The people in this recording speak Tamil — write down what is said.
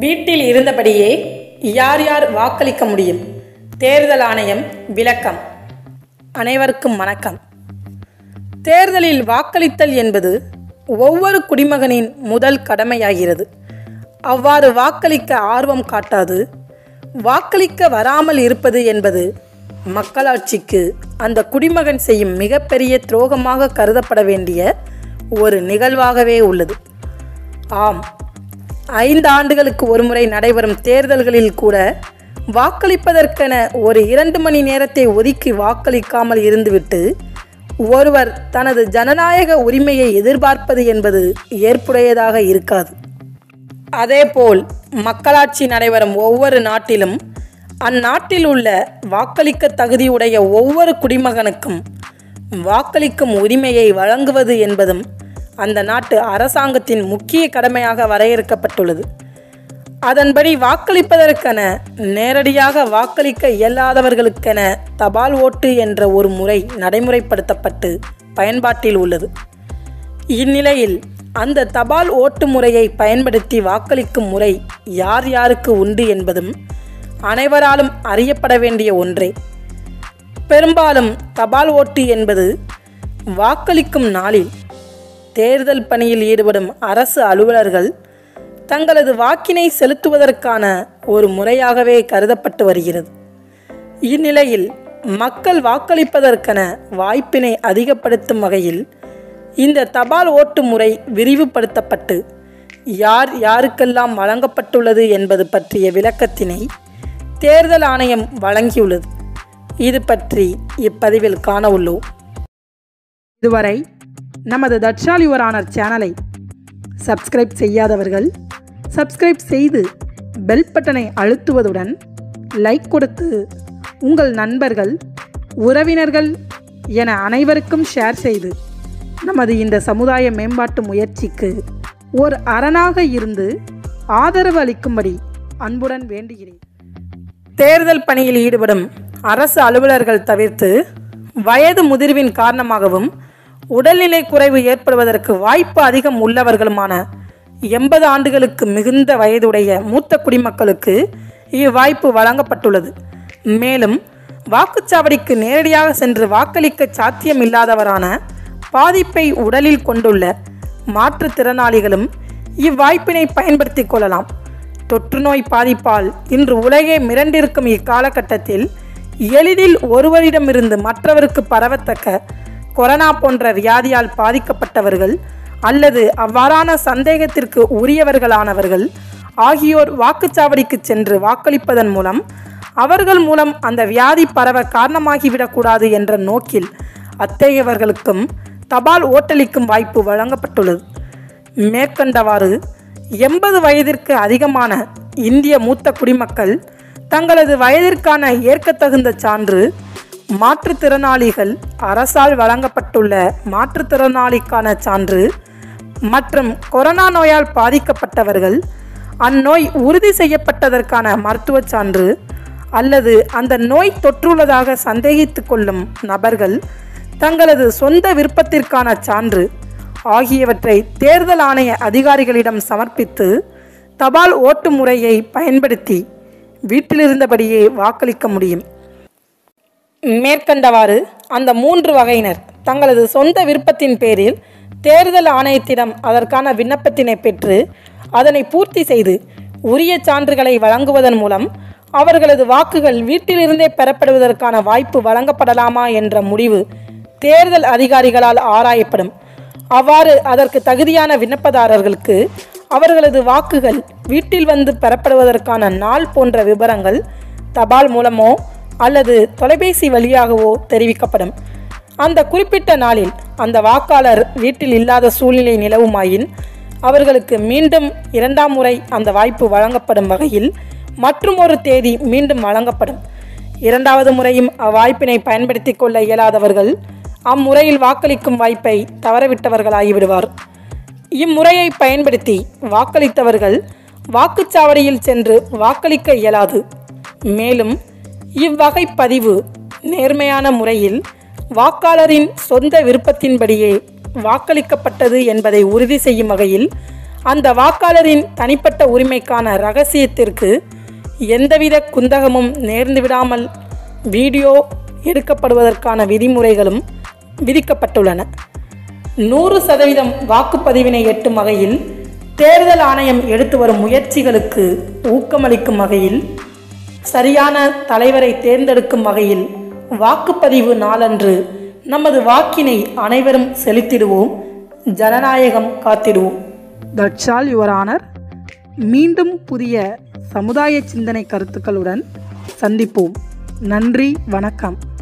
வீட்டில் இருந்தபடியே யார் யார் வாக்களிக்க முடியும் தேர்தல் ஆணையம் விளக்கம் அனைவருக்கும் வணக்கம் தேர்தலில் வாக்களித்தல் என்பது ஒவ்வொரு குடிமகனின் முதல் கடமையாகிறது அவ்வாறு வாக்களிக்க ஆர்வம் காட்டாது வாக்களிக்க வராமல் இருப்பது என்பது மக்களாட்சிக்கு அந்த குடிமகன் செய்யும் மிகப்பெரிய துரோகமாக கருதப்பட வேண்டிய ஒரு நிகழ்வாகவே உள்ளது ஆம் ஐந்து ஆண்டுகளுக்கு ஒருமுறை நடைபெறும் தேர்தல்களில் கூட வாக்களிப்பதற்கென ஒரு இரண்டு மணி நேரத்தை ஒதுக்கி வாக்களிக்காமல் இருந்துவிட்டு ஒருவர் தனது ஜனநாயக உரிமையை எதிர்பார்ப்பது என்பது ஏற்புடையதாக இருக்காது அதேபோல் மக்களாட்சி நடைபெறும் ஒவ்வொரு நாட்டிலும் அந்நாட்டில் உள்ள வாக்களிக்க தகுதியுடைய ஒவ்வொரு குடிமகனுக்கும் வாக்களிக்கும் உரிமையை வழங்குவது என்பதும் அந்த நாட்டு அரசாங்கத்தின் முக்கிய கடமையாக வரையறுக்கப்பட்டுள்ளது அதன்படி வாக்களிப்பதற்கென நேரடியாக வாக்களிக்க இயலாதவர்களுக்கென தபால் ஓட்டு என்ற ஒரு முறை நடைமுறைப்படுத்தப்பட்டு பயன்பாட்டில் உள்ளது இந்நிலையில் அந்த தபால் ஓட்டு முறையை பயன்படுத்தி வாக்களிக்கும் முறை யார் யாருக்கு உண்டு என்பதும் அனைவராலும் அறியப்பட வேண்டிய ஒன்றே பெரும்பாலும் தபால் ஓட்டு என்பது வாக்களிக்கும் நாளில் தேர்தல் பணியில் ஈடுபடும் அரசு அலுவலர்கள் தங்களது வாக்கினை செலுத்துவதற்கான ஒரு முறையாகவே கருதப்பட்டு வருகிறது இந்நிலையில் மக்கள் வாக்களிப்பதற்கென வாய்ப்பினை அதிகப்படுத்தும் வகையில் இந்த தபால் ஓட்டு முறை விரிவுபடுத்தப்பட்டு யார் யாருக்கெல்லாம் வழங்கப்பட்டுள்ளது என்பது பற்றிய விளக்கத்தினை தேர்தல் ஆணையம் வழங்கியுள்ளது இது பற்றி இப்பதிவில் காண உள்ளோம் இதுவரை நமது தட்சால் யுவர் ஆனர் சேனலை சப்ஸ்கிரைப் செய்யாதவர்கள் சப்ஸ்கிரைப் செய்து பெல் பட்டனை அழுத்துவதுடன் லைக் கொடுத்து உங்கள் நண்பர்கள் உறவினர்கள் என அனைவருக்கும் ஷேர் செய்து நமது இந்த சமுதாய மேம்பாட்டு முயற்சிக்கு ஒரு அரணாக இருந்து ஆதரவு அளிக்கும்படி அன்புடன் வேண்டுகிறேன் தேர்தல் பணியில் ஈடுபடும் அரசு அலுவலர்கள் தவிர்த்து வயது முதிர்வின் காரணமாகவும் உடல்நிலை குறைவு ஏற்படுவதற்கு வாய்ப்பு அதிகம் உள்ளவர்களுமான எண்பது ஆண்டுகளுக்கு மிகுந்த வயதுடைய மூத்த குடிமக்களுக்கு இவ்வாய்ப்பு வழங்கப்பட்டுள்ளது மேலும் வாக்குச்சாவடிக்கு நேரடியாக சென்று வாக்களிக்க சாத்தியம் இல்லாதவரான பாதிப்பை உடலில் கொண்டுள்ள மாற்றுத்திறனாளிகளும் இவ்வாய்ப்பினை பயன்படுத்திக் கொள்ளலாம் தொற்றுநோய் பாதிப்பால் இன்று உலகே மிரண்டிருக்கும் இக்காலகட்டத்தில் எளிதில் ஒருவரிடமிருந்து மற்றவருக்கு பரவத்தக்க கொரோனா போன்ற வியாதியால் பாதிக்கப்பட்டவர்கள் அல்லது அவ்வாறான சந்தேகத்திற்கு உரியவர்களானவர்கள் ஆகியோர் வாக்குச்சாவடிக்கு சென்று வாக்களிப்பதன் மூலம் அவர்கள் மூலம் அந்த வியாதி பரவ காரணமாகிவிடக்கூடாது என்ற நோக்கில் அத்தகையவர்களுக்கும் தபால் ஓட்டளிக்கும் வாய்ப்பு வழங்கப்பட்டுள்ளது மேற்கண்டவாறு எண்பது வயதிற்கு அதிகமான இந்திய மூத்த குடிமக்கள் தங்களது வயதிற்கான ஏற்கத்தகுந்த சான்று மாற்றுத்திறனாளிகள் அரசால் வழங்கப்பட்டுள்ள மாற்றுத்திறனாளிக்கான சான்று மற்றும் கொரோனா நோயால் பாதிக்கப்பட்டவர்கள் அந்நோய் உறுதி செய்யப்பட்டதற்கான மருத்துவச் சான்று அல்லது அந்த நோய் தொற்றுள்ளதாக சந்தேகித்து கொள்ளும் நபர்கள் தங்களது சொந்த விருப்பத்திற்கான சான்று ஆகியவற்றை தேர்தல் ஆணைய அதிகாரிகளிடம் சமர்ப்பித்து தபால் ஓட்டு முறையை பயன்படுத்தி வீட்டிலிருந்தபடியே வாக்களிக்க முடியும் மேற்கண்டவாறு அந்த மூன்று வகையினர் தங்களது சொந்த விருப்பத்தின் பேரில் தேர்தல் ஆணையத்திடம் அதற்கான விண்ணப்பத்தினை பெற்று அதனை பூர்த்தி செய்து உரிய சான்றுகளை வழங்குவதன் மூலம் அவர்களது வாக்குகள் வீட்டிலிருந்தே பெறப்படுவதற்கான வாய்ப்பு வழங்கப்படலாமா என்ற முடிவு தேர்தல் அதிகாரிகளால் ஆராயப்படும் அவ்வாறு அதற்கு தகுதியான விண்ணப்பதாரர்களுக்கு அவர்களது வாக்குகள் வீட்டில் வந்து பெறப்படுவதற்கான நாள் போன்ற விவரங்கள் தபால் மூலமோ அல்லது தொலைபேசி வழியாகவோ தெரிவிக்கப்படும் அந்த குறிப்பிட்ட நாளில் அந்த வாக்காளர் வீட்டில் இல்லாத சூழ்நிலை நிலவுமாயின் அவர்களுக்கு மீண்டும் இரண்டாம் முறை அந்த வாய்ப்பு வழங்கப்படும் வகையில் மற்றும் ஒரு தேதி மீண்டும் வழங்கப்படும் இரண்டாவது முறையும் அவ்வாய்ப்பினை பயன்படுத்திக் கொள்ள இயலாதவர்கள் அம்முறையில் வாக்களிக்கும் வாய்ப்பை தவறவிட்டவர்களாகிவிடுவார் இம்முறையை பயன்படுத்தி வாக்களித்தவர்கள் வாக்குச்சாவடியில் சென்று வாக்களிக்க இயலாது மேலும் இவ்வகை பதிவு நேர்மையான முறையில் வாக்காளரின் சொந்த விருப்பத்தின்படியே வாக்களிக்கப்பட்டது என்பதை உறுதி செய்யும் வகையில் அந்த வாக்காளரின் தனிப்பட்ட உரிமைக்கான ரகசியத்திற்கு எந்தவித குந்தகமும் நேர்ந்துவிடாமல் வீடியோ எடுக்கப்படுவதற்கான விதிமுறைகளும் விதிக்கப்பட்டுள்ளன நூறு சதவீதம் வாக்குப்பதிவினை எட்டும் வகையில் தேர்தல் ஆணையம் எடுத்து வரும் முயற்சிகளுக்கு ஊக்கமளிக்கும் வகையில் சரியான தலைவரை தேர்ந்தெடுக்கும் வகையில் வாக்குப்பதிவு நாளன்று நமது வாக்கினை அனைவரும் செலுத்திடுவோம் ஜனநாயகம் காத்திடுவோம் தட்சால் யுவர் ஆனர் மீண்டும் புதிய சமுதாய சிந்தனை கருத்துக்களுடன் சந்திப்போம் நன்றி வணக்கம்